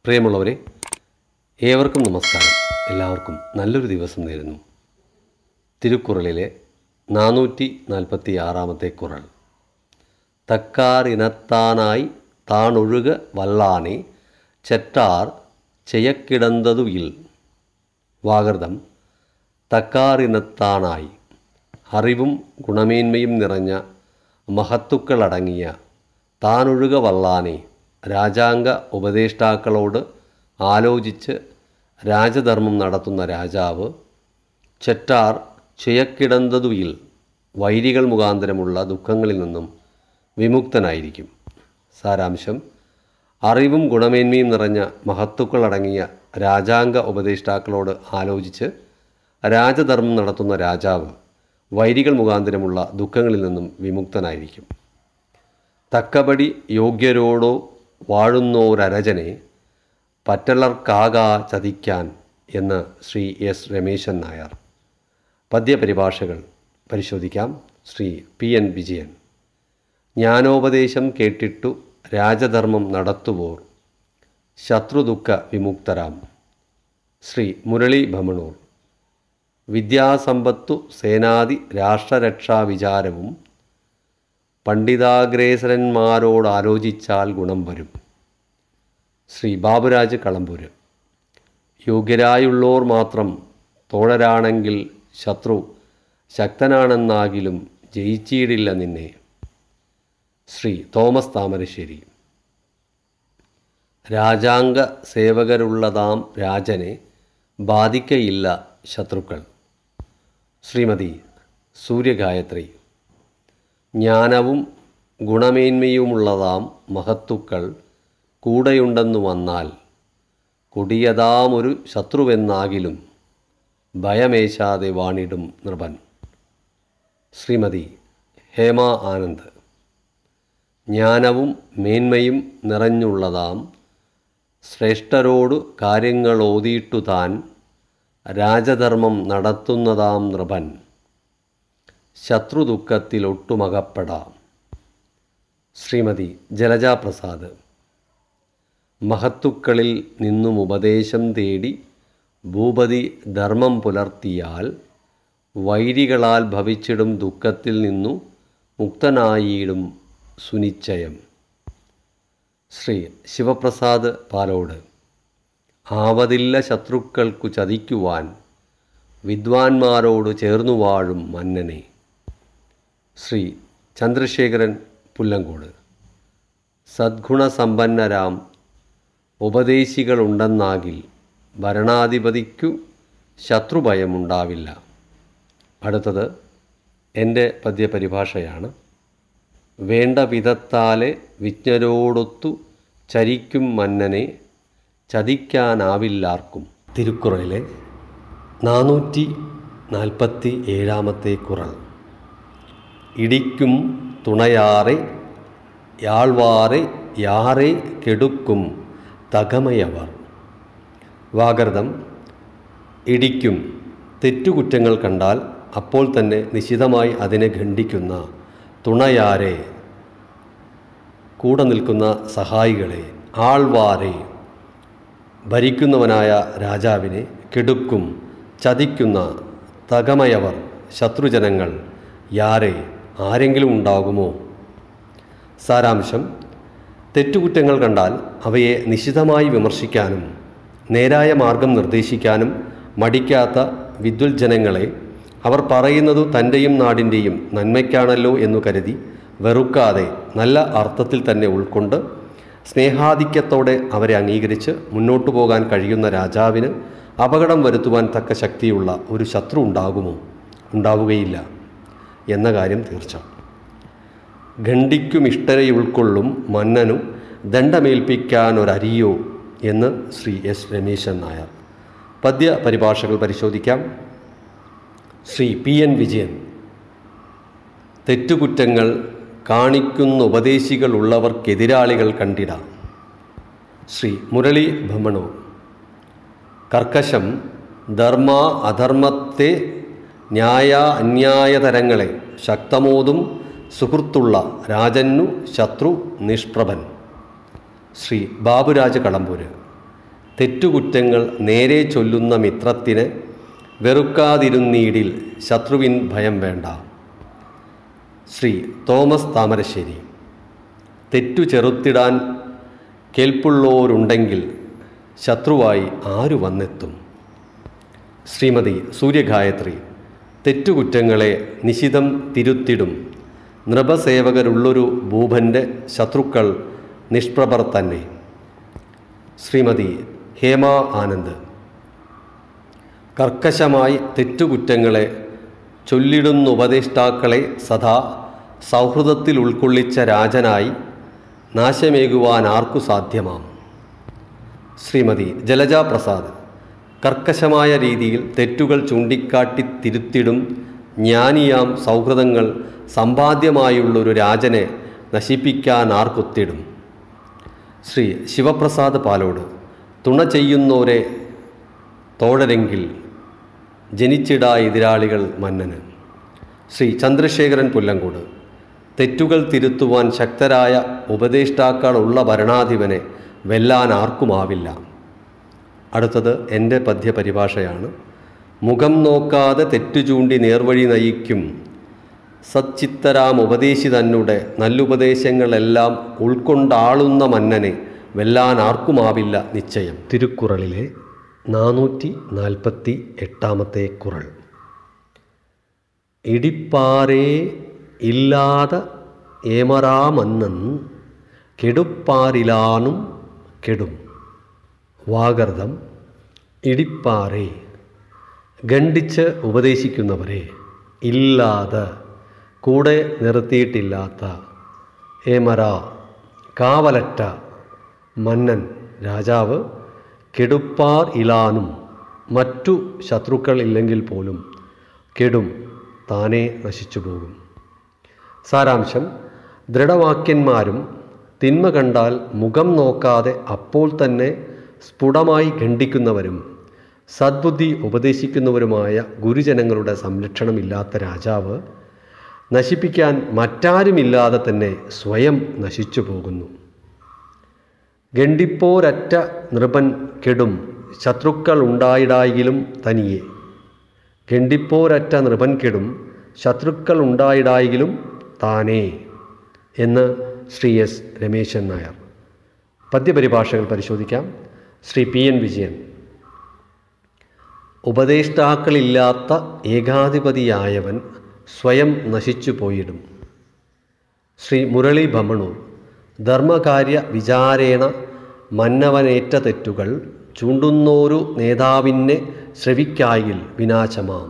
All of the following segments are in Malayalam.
പ്രിയമുള്ളവരെ ഏവർക്കും നമസ്കാരം എല്ലാവർക്കും നല്ലൊരു ദിവസം നേരുന്നു തിരുക്കുറളിലെ നാനൂറ്റി നാൽപ്പത്തി ആറാമത്തെ കുറൾ തക്കാറിനത്താനായി താണൊഴുക വല്ലാനെ ചെറ്റാർ ചെയ്യക്കിടന്തതുയിൽ വാകൃതം തക്കാറിനത്താനായി അറിവും ഗുണമേന്മയും നിറഞ്ഞ മഹത്തുക്കളടങ്ങിയ താനൊഴുക വല്ലാനെ രാജാംഗ ഉപദേഷ്ടാക്കളോട് ആലോചിച്ച് രാജധർമ്മം നടത്തുന്ന രാജാവ് ചെറ്റാർ ചെയ്യക്കിടന്തതുയിൽ വൈരികൾ മുഖാന്തരമുള്ള ദുഃഖങ്ങളിൽ നിന്നും വിമുക്തനായിരിക്കും സാരാംശം അറിവും ഗുണമേന്മയും നിറഞ്ഞ മഹത്തുക്കളടങ്ങിയ രാജാംഗ ഉപദേഷ്ടാക്കളോട് ആലോചിച്ച് രാജധർമ്മം നടത്തുന്ന രാജാവ് വൈരികൾ മുഖാന്തരമുള്ള ദുഃഖങ്ങളിൽ നിന്നും വിമുക്തനായിരിക്കും തക്കപടി യോഗ്യരോടോ വാഴുന്നോരരജനെ പറ്റളർക്കാകാ ചതിക്കാൻ എന്ന് ശ്രീ എസ് രമേശൻ നായർ പദ്യപരിഭാഷകൾ പരിശോധിക്കാം ശ്രീ പി എൻ വിജയൻ ജ്ഞാനോപദേശം കേട്ടിട്ടു രാജധർമ്മം നടത്തുവോർ ശത്രുദുഃഖ വിമുക്തരാം ശ്രീ മുരളി ഭമണൂർ വിദ്യാസമ്പത്തു സേനാദി രാഷ്ട്രരക്ഷാ വിചാരവും പണ്ഡിതാഗ്രേസരന്മാരോട് ആലോചിച്ചാൽ ഗുണം വരും ശ്രീ ബാബുരാജ് കളമ്പൂര് യോഗ്യരായുള്ളോർ മാത്രം തോഴരാണെങ്കിൽ ശത്രു ശക്തനാണെന്നാകിലും ജയിച്ചിടില്ല നിന്നെ ശ്രീ തോമസ് താമരശ്ശേരി രാജാംഗ സേവകരുള്ളതാം രാജനെ ബാധിക്കയില്ല ശത്രുക്കൾ ശ്രീമതി സൂര്യഗായത്രി ജ്ഞാനവും ഗുണമേന്മയുമുള്ളതാം മഹത്തുക്കൾ കൂടെയുണ്ടെന്നു വന്നാൽ കൊടിയതാമൊരു ശത്രുവെന്നാകിലും ഭയമേശാതെ വാണിടും നൃപൻ ശ്രീമതി ഹേമ ആനന്ദ് ജ്ഞാനവും മേന്മയും നിറഞ്ഞുള്ളതാം ശ്രേഷ്ഠരോടു കാര്യങ്ങളോതിയിട്ടു താൻ രാജധർമ്മം നടത്തുന്നതാം നൃപൻ ശത്രുദുഃഖത്തിലൊട്ടുമകപ്പെടാം ശ്രീമതി ജലജാ പ്രസാദ് മഹത്തുക്കളിൽ നിന്നും ഉപദേശം തേടി ഭൂപതി ധർമ്മം പുലർത്തിയാൽ വൈരികളാൽ ഭവിച്ചിടും ദുഃഖത്തിൽ നിന്നു മുക്തനായിടും സുനിശ്ചയം ശ്രീ ശിവപ്രസാദ് പാലോട് ആവതില്ല ശത്രുക്കൾക്കു ചതിക്കുവാൻ വിദ്വാൻമാരോട് ചേർന്നു വാഴും മന്നനെ ശ്രീ ചന്ദ്രശേഖരൻ പുല്ലങ്കോട് സദ്ഗുണസമ്പന്നരാം ഉപദേശികളുണ്ടെന്നാകിൽ ഭരണാധിപതിക്കു ശത്രുഭയമുണ്ടാവില്ല അടുത്തത് എൻ്റെ പദ്യപരിഭാഷയാണ് വേണ്ട വിധത്താലെ വിജ്ഞരോടൊത്തു ചരിക്കും മന്നനെ ചതിക്കാനാവില്ലാർക്കും തിരുക്കുറളിലെ നാനൂറ്റി നാൽപ്പത്തി ഏഴാമത്തെ കുറൾ ഇടിക്കും തുണയാറെ യാൾവാറെ യാറെ കെടുക്കും തകമയവർ വാകൃതം ഇടിക്കും തെറ്റുകുറ്റങ്ങൾ കണ്ടാൽ അപ്പോൾ തന്നെ നിശിതമായി അതിനെ ഖണ്ഡിക്കുന്ന തുണയാരെ കൂടെ നിൽക്കുന്ന സഹായികളെ ആൾവാരെ ഭരിക്കുന്നവനായ രാജാവിനെ കെടുക്കും ചതിക്കുന്ന തകമയവർ ശത്രുജനങ്ങൾ യാരെ ആരെങ്കിലും ഉണ്ടാകുമോ സാരാംശം തെറ്റുകുറ്റങ്ങൾ കണ്ടാൽ അവയെ നിശിതമായി വിമർശിക്കാനും നേരായ മാർഗം നിർദ്ദേശിക്കാനും മടിക്കാത്ത വിദ്വൽജനങ്ങളെ അവർ പറയുന്നത് തൻ്റെയും നാടിൻ്റെയും നന്മയ്ക്കാണല്ലോ എന്നു കരുതി വെറുക്കാതെ നല്ല അർത്ഥത്തിൽ തന്നെ ഉൾക്കൊണ്ട് സ്നേഹാധിക്യത്തോടെ അവരെ അംഗീകരിച്ച് മുന്നോട്ടു പോകാൻ കഴിയുന്ന രാജാവിന് അപകടം വരുത്തുവാൻ തക്ക ശക്തിയുള്ള ഒരു ശത്രു ഉണ്ടാകുമോ ഉണ്ടാവുകയില്ല എന്ന കാര്യം തീർച്ച ഖണ്ഡിക്കും ഇഷ്ടരെ ഉൾക്കൊള്ളും മന്നനു ദണ്ഡമേൽപ്പിക്കാനൊരരിയോ എന്ന് ശ്രീ എസ് രമേശൻ നായർ പദ്യ പരിഭാഷകൾ പരിശോധിക്കാം ശ്രീ പി എൻ വിജയൻ തെറ്റുകുറ്റങ്ങൾ കാണിക്കുന്ന ഉപദേശികളുള്ളവർക്കെതിരാളികൾ കണ്ടിടാം ശ്രീ മുരളി ഭമണൂർ കർക്കശം ധർമ്മ അധർമ്മത്തെ ന്യായ അന്യായ തരങ്ങളെ ശക്തമോതും സുഹൃത്തുള്ള രാജന്നു ശത്രു നിഷ്പ്രഭൻ ശ്രീ ബാബുരാജ് കളമ്പൂര് തെറ്റുകുറ്റങ്ങൾ നേരെ ചൊല്ലുന്ന മിത്രത്തിന് വെറുക്കാതിരുന്നീടിൽ ശത്രുവിൻ ഭയം വേണ്ട ശ്രീ തോമസ് താമരശ്ശേരി തെറ്റു ചെറുത്തിടാൻ കേൾപ്പുള്ളോരുണ്ടെങ്കിൽ ശത്രുവായി ആരു വന്നെത്തും ശ്രീമതി സൂര്യഗായത്രി തെറ്റുകുറ്റങ്ങളെ നിശിതം തിരുത്തിടും നൃപസേവകരുള്ളൊരു ഭൂപൻ്റെ ശത്രുക്കൾ നിഷ്പ്രഭർ തന്നെ ശ്രീമതി ഹേമ ആനന്ദ് കർക്കശമായി തെറ്റുകുറ്റങ്ങളെ ചൊല്ലിടുന്ന ഉപദേഷ്ടാക്കളെ സദാ സൗഹൃദത്തിൽ ഉൾക്കൊള്ളിച്ച രാജനായി നാശമേകുവാൻ ആർക്കു സാധ്യമാം ശ്രീമതി ജലജ പ്രസാദ് കർക്കശമായ രീതിയിൽ തെറ്റുകൾ ചൂണ്ടിക്കാട്ടി തിരുത്തിടും ജ്ഞാനിയാം സൗഹൃദങ്ങൾ സമ്പാദ്യമായുള്ളൊരു രാജനെ നശിപ്പിക്കാൻ ആർക്കൊത്തിടും ശ്രീ ശിവപ്രസാദ് പാലോട് തുണ ചെയ്യുന്നോരെ തോഴരെങ്കിൽ ജനിച്ചിടാ എതിരാളികൾ മന്നന് ശ്രീ ചന്ദ്രശേഖരൻ പുല്ലങ്കോട് തെറ്റുകൾ തിരുത്തുവാൻ ശക്തരായ ഉപദേഷ്ടാക്കളുള്ള ഭരണാധിപനെ വെല്ലാൻ ആർക്കുമാവില്ല അടുത്തത് എൻ്റെ പദ്യപരിഭാഷയാണ് മുഖം നോക്കാതെ തെറ്റു ചൂണ്ടി നേർവഴി നയിക്കും സച്ചിത്തരാം ഉപദേശി തന്നെ നല്ലുപദേശങ്ങളെല്ലാം ഉൾക്കൊണ്ടാളുന്ന മന്നനെ വെല്ലാൻ ആർക്കുമാവില്ല നിശ്ചയം തിരുക്കുറളിലെ നാനൂറ്റി നാൽപ്പത്തി എട്ടാമത്തെ കുറൾ ഇടിപ്പാറേ ഇല്ലാത ഏമറാമന്നൻ കെടുപ്പാറിലാനും കെടും വാഗർദം ഇടിപ്പാറേ ഖണ്ഡിച്ച് ഉപദേശിക്കുന്നവരെ ഇല്ലാതെ കൂടെ നിർത്തിയിട്ടില്ലാത്ത ഏമര കാവലറ്റ മന്നൻ രാജാവ് കെടുപ്പാർ ഇലാനും മറ്റു ശത്രുക്കൾ ഇല്ലെങ്കിൽ പോലും കെടും താനേ നശിച്ചു പോകും സാരാംശം ദൃഢവാക്യന്മാരും തിന്മ കണ്ടാൽ മുഖം നോക്കാതെ അപ്പോൾ തന്നെ സ്ഫുടമായി ഖണ്ഡിക്കുന്നവരും സദ്ബുദ്ധി ഉപദേശിക്കുന്നവരുമായ ഗുരുജനങ്ങളുടെ സംരക്ഷണമില്ലാത്ത രാജാവ് നശിപ്പിക്കാൻ മറ്റാരുമില്ലാതെ തന്നെ സ്വയം നശിച്ചു പോകുന്നു ഗണ്ടിപ്പോരറ്റ നൃപൻ കെടും ശത്രുക്കൾ ഉണ്ടായിടായെങ്കിലും തനിയെ ഗണ്ടിപ്പോരറ്റ നൃപൻ കെടും ശത്രുക്കൾ ഉണ്ടായിടായെങ്കിലും താനേ എന്ന് ശ്രീ എസ് രമേശൻ നായർ പദ്യപരിഭാഷകൾ പരിശോധിക്കാം ശ്രീ പി എൻ വിജയൻ ഉപദേഷ്ടാക്കളില്ലാത്ത ഏകാധിപതിയായവൻ സ്വയം നശിച്ചു പോയിടും ശ്രീ മുരളി ഭമണൂർ ധർമ്മകാര്യ വിചാരേണ മന്നവനേറ്റ തെറ്റുകൾ ചൂണ്ടുന്നോരു നേതാവിനെ ശ്രവിക്കായിൽ വിനാശമാം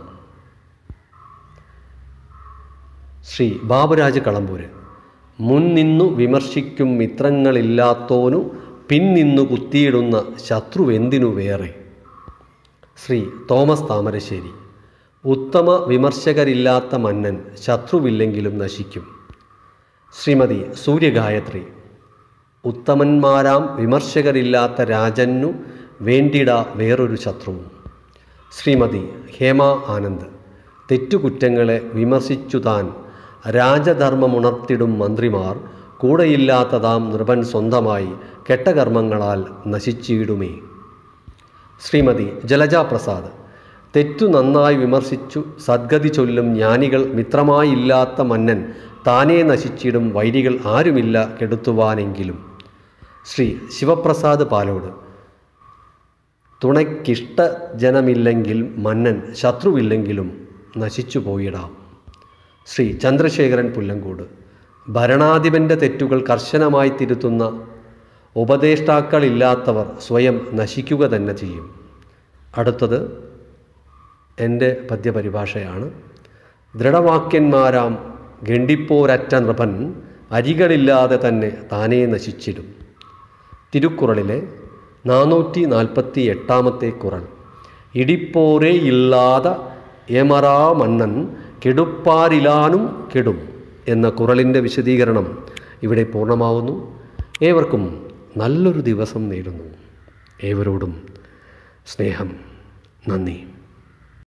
ശ്രീ ബാബുരാജ് കളമ്പൂര് മുൻനിന്നു വിമർശിക്കും മിത്രങ്ങളില്ലാത്തോനു പിൻനിന്നു കുത്തിയിടുന്ന ശത്രുവെന്തിനു വേറെ ശ്രീ തോമസ് താമരശ്ശേരി ഉത്തമ വിമർശകരില്ലാത്ത മന്നൻ ശത്രുവില്ലെങ്കിലും നശിക്കും ശ്രീമതി സൂര്യഗായത്രി ഉത്തമന്മാരാം വിമർശകരില്ലാത്ത രാജന്നു വേണ്ടിട വേറൊരു ശത്രുവും ശ്രീമതി ഹേമ ആനന്ദ് തെറ്റുകുറ്റങ്ങളെ വിമർശിച്ചു താൻ രാജധർമ്മമുണർത്തിടും മന്ത്രിമാർ കൂടെയില്ലാത്തതാം നൃപൻ സ്വന്തമായി കെട്ടകർമ്മങ്ങളാൽ നശിച്ചിടുമേ ശ്രീമതി ജലജ പ്രസാദ് തെറ്റു നന്നായി വിമർശിച്ചു സദ്ഗതി ചൊല്ലും ജ്ഞാനികൾ മിത്രമായില്ലാത്ത മന്നൻ താനേ നശിച്ചിടും വൈരികൾ ആരുമില്ല കെടുത്തുവാനെങ്കിലും ശ്രീ ശിവപ്രസാദ് പാലോട് തുണയ്ക്കിഷ്ട ജനമില്ലെങ്കിൽ മന്നൻ ശത്രുവില്ലെങ്കിലും നശിച്ചു പോയിടാം ശ്രീ ചന്ദ്രശേഖരൻ പുല്ലങ്കോട് ഭരണാധിപൻ്റെ തെറ്റുകൾ കർശനമായി തിരുത്തുന്ന ഉപദേഷ്ടാക്കളില്ലാത്തവർ സ്വയം നശിക്കുക തന്നെ ചെയ്യും അടുത്തത് എൻ്റെ പദ്യപരിഭാഷയാണ് ദൃഢവാക്യന്മാരാം ഗണ്ടിപ്പോരറ്റ നൃപൻ അരികളില്ലാതെ തന്നെ താനേ നശിച്ചിടും തിരുക്കുറളിലെ നാനൂറ്റി നാൽപ്പത്തി എട്ടാമത്തെ കുറൾ ഇടിപ്പോരേ ഇല്ലാത എമറാ മന്നൻ കെടുപ്പാരിലാനും കെടും എന്ന കുറളിൻ്റെ വിശദീകരണം ഇവിടെ പൂർണ്ണമാവുന്നു ഏവർക്കും നല്ലൊരു ദിവസം നേരുന്നു ഏവരോടും സ്നേഹം നന്ദി